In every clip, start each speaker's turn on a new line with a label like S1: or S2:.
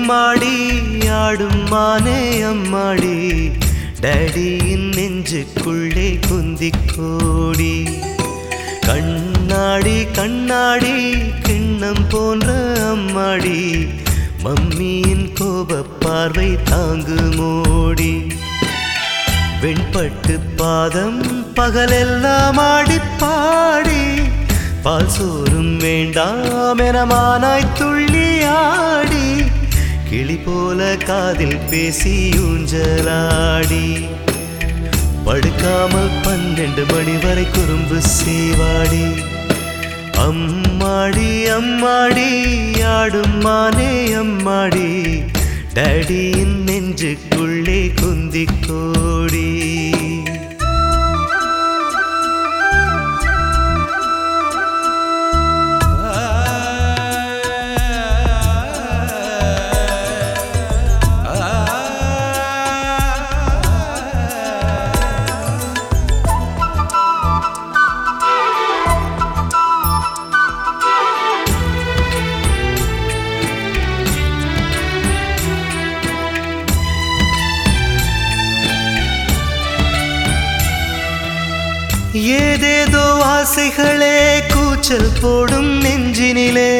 S1: அம்மாடி ஆடும் மானே அம்மாடி டேடியின் நெஞ்சுக்குள்ளே குந்திக் கோடி கண்ணாடி கண்ணாடி கிண்ணம் போன்ற அம்மாடி மம்மியின் கோபப் பார்வை தாங்கு மோடி வெண்பட்டு பாதம் பகலெல்லாம் ஆடிப் பாடி பால் சோறும் வேண்டாம் என மானாய் துள்ளி ஆடி கிளி போல காதில் பேசி ஊஞ்சலாடி படுக்காமல் பன்னெண்டு மணி வரை குறும்பு சேவாடி அம்மாடி அம்மாடி ஆடும் மானே அம்மாடி டேடியின் நெஞ்சுக்குள்ளே குந்திக் கோடி ஏதேதோ ஆசைகளே கூச்சல் போடும் நெஞ்சினிலே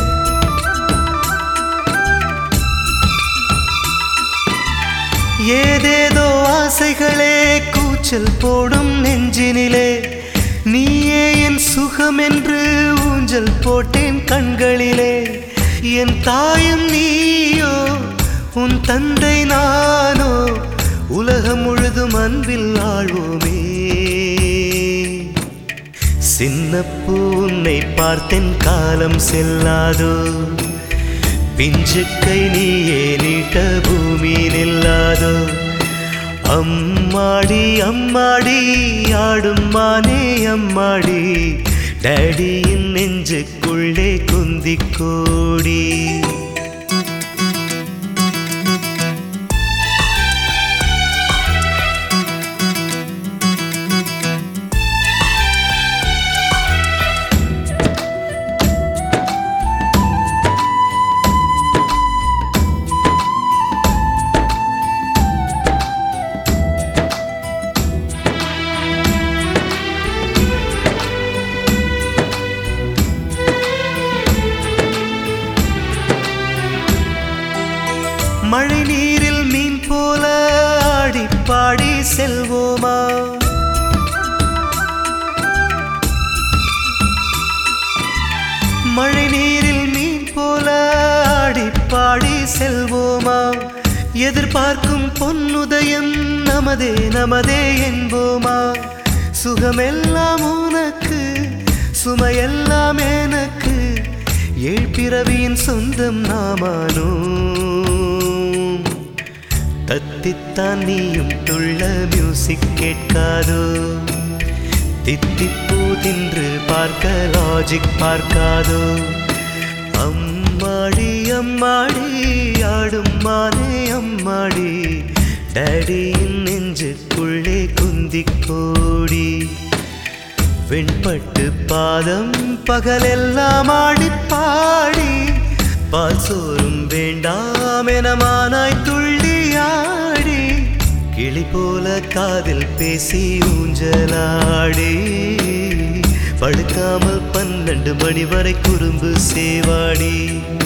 S1: ஏதேதோ ஆசைகளே கூச்சல் போடும் நெஞ்சினிலே நீயே என் சுகம் என்று ஊஞ்சல் போட்டேன் கண்களிலே என் தாயும் நீயோ உன் தந்தை நானோ உலகம் முழுதும் அன்பில் ஆழ்வோமே சின்னப்பூ உன்னை பார்த்தேன் காலம் செல்லாதோ பிஞ்சுக்கை நீயே நீட்ட பூமி நில்லாதோ அம்மாடி அம்மாடி ஆடும் மானே அம்மாடி டேடியின் நெஞ்சுக்குள்ளே குந்திக் கோடி மழை நீரில் மீன் போல ஆடி பாடி செல்வோமா மழை நீரில் மீன் போல ஆடி பாடி செல்வோமா எதிர்பார்க்கும் பொன்னுதயம் நமதே நமதே என்போமா சுகமெல்லாம் உனக்கு சுமையெல்லாம் எனக்கு ஏழ்பிறவியின் சொந்தம் நாமானோ தத்தித்தான் நீயும் துள்ள மியூசிக் கேட்காதோ தித்திப்பூ தின்று பார்க்க லாஜிக் பார்க்காதோ அம்மாடி அம்மாடி ஆடும் மானே அம்மாடி டேடியின் நெஞ்சுக்குள்ளே குந்திக் கோடி வெண்பட்டு பாதம் பகலெல்லாம் ஆடிப் பாடி பால் சோறும் வேண்டாம் என மானாய் துள்ளி ஆடி கிளி போல காதில் பேசி ஊஞ்சலாடி படுக்காமல் பன்னெண்டு மணி வரை குறும்பு சேவாடி